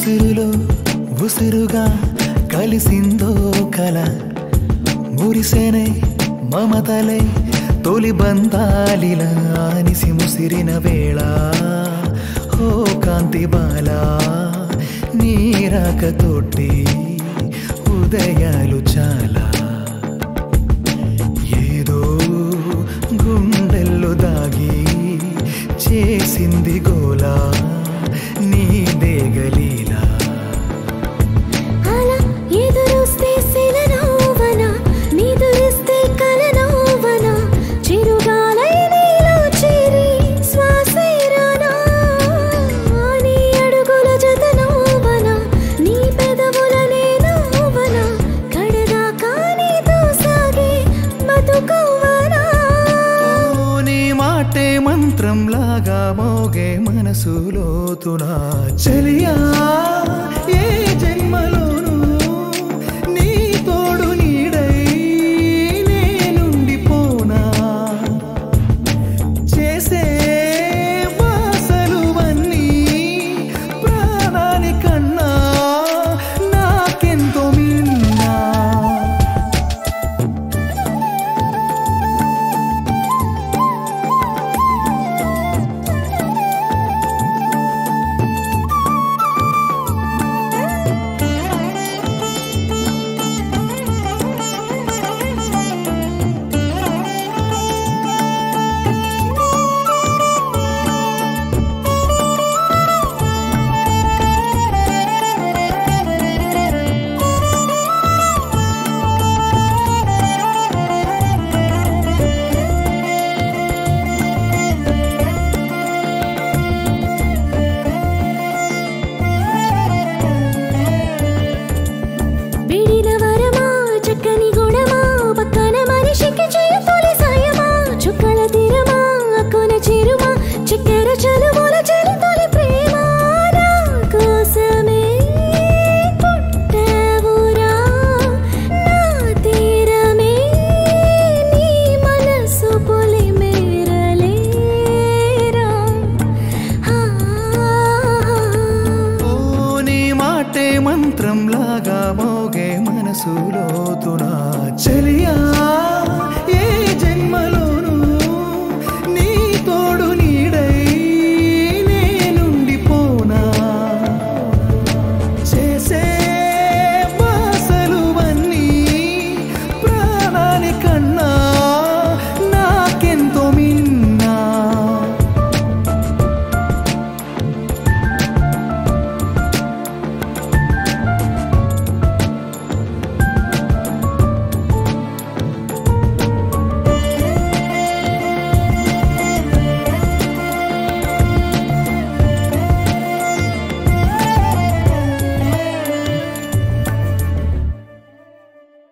ఉసురులో ఉసురుగా కలిసిందో కల మురిసేనే మమతలే తొలి బంధాలిలా నిసి ముసిరిన వేళ ఓ కాంతి బాల నీరాకతోటి ఉదయాలు చాలా ఏదో గుండెల్లో దాగి చేసింది గోలా నీదే గలీలా అలా ఎదురొస్తే శిలనవ్వనా, నిదురిస్తే కలనవ్వనా, చిరుగాలై నీలో చేరి శ్వాసైరానా. నీ అడుగుల జతనవ్వనా, నీ పెదవులనే నవ్వనా, కడదాకా నీతో సాగే బతుకవ్వనా. ఓ నీ మాటే మంత్రంలాగా మోగే మనసులోతునా చెలియా ఏ జన్మలో